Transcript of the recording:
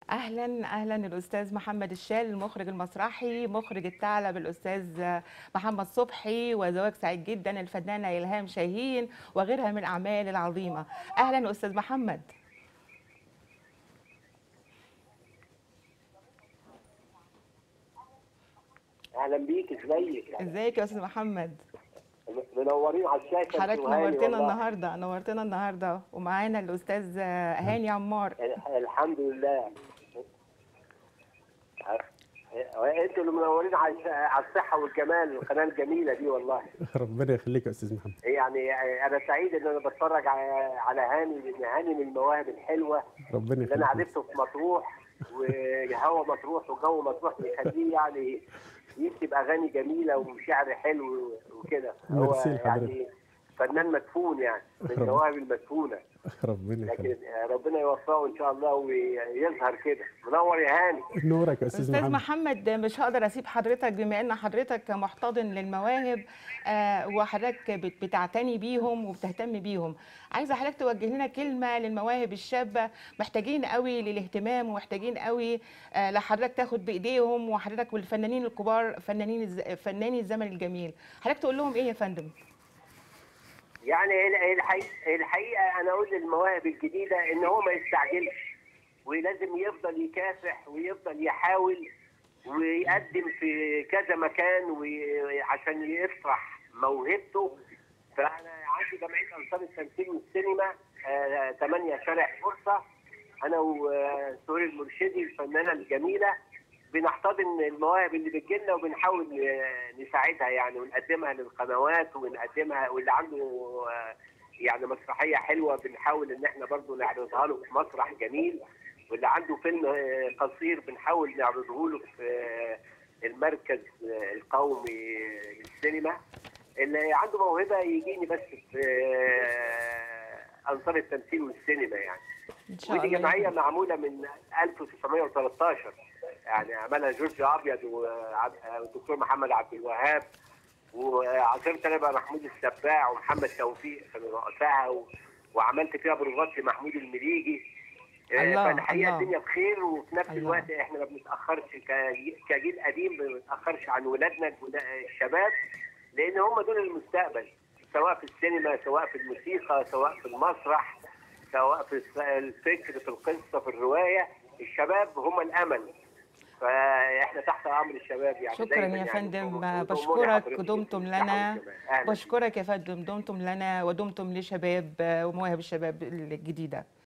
اهلا اهلا الاستاذ محمد الشال المخرج المسرحي مخرج الثعلب الاستاذ محمد صبحي وزواج سعيد جدا الفنانه الهام شاهين وغيرها من الاعمال العظيمه اهلا استاذ محمد اهلا بيك ازيك ازيك يا استاذ محمد منورين على الشاشه حضرتك أنتوا هاني نورتنا والله. النهارده نورتنا النهارده ومعانا الاستاذ هاني عمار ال- الحمد لله انتوا اللي منورين على الش- على الصحه والجمال القناه الجميله دي والله ربنا يخليك يا استاذ محمد يعني انا سعيد ان انا بتفرج على على هاني لان هاني من المواهب الحلوه ربنا اللي انا يخليك عرفته في مطروح وهوا مطروح وجو مطروح بيخليه يعني يكتب اغاني جميله وشعر حلو وكده هو ميرسي لحضرتك. يعني فنان مدفون يعني من ربنا- المواهب المدفونه ربنا لكن يخليك ربنا يوفقه ان شاء الله ويظهر كده منور يا هاني نورك يا استاذ استاذ محمد محمد مش هقدر اسيب حضرتك بما ان حضرتك محتضن للمواهب آه، وحضرتك بت- بتعتني بيهم وبتهتم بيهم عايزه حضرتك توجه لنا كلمه للمواهب الشابه محتاجين قوي للاهتمام ومحتاجين قوي آه، لحضرتك تاخد بايديهم وحضرتك والفنانين الكبار فنانين الز... فناني الزمن الجميل حضرتك تقول لهم ايه يا فندم يعني ال- الحقيقة, الحقيقه انا اقول للمواهب الجديده ان هو ما يستعجلش ولازم يفضل يكافح ويفضل يحاول ويقدم في كذا مكان وعشان يفرح موهبته فانا عندي جمعيه انصار التمثيل والسينما آه، 8 شارع فرصه انا وسوري المرشدي الفنانه الجميله بنحتضن المواهب اللي بتجيلنا وبنحاول آه، نساعدها يعني ونقدمها للقنوات ونقدمها واللي عنده آه، يعني مسرحيه حلوه بنحاول ان احنا برضو نعرضها له في مسرح جميل واللي عنده فيلم آه، قصير بنحاول نعرضه له في آه، المركز آه، القومي للسينما اللي عنده موهبه يجيني بس في آه، انصار التمثيل والسينما يعني ان شاء ودي الله جمعيه معموله من 1913 يعني عملها جورج ابيض وعب- والدكتور محمد عبد الوهاب وعاصرت انا بقى محمود السباع ومحمد توفيق كانوا رؤسائها و... وعملت فيها بروفات لمحمود المليجي آه، الله، فالحقيقه الله. الدنيا بخير وفي نفس الله. الوقت احنا ما بنتاخرش كجي- كجيل قديم ما بنتاخرش عن ولادنا الجدا- الشباب لان هم دول المستقبل سواء في السينما سواء في الموسيقى سواء في المسرح سواء في الس- الفكر في القصه في الروايه الشباب هم الامل فاحنا تحت امر الشباب يعني شكرا دايماً يا يعني فندم وطموحي بشكرك حضرتك دمتم بالصحة لنا والجمال. أهلاً. بشكرك يا فندم دمتم لنا ودمتم لشباب ومواهب الشباب الجديده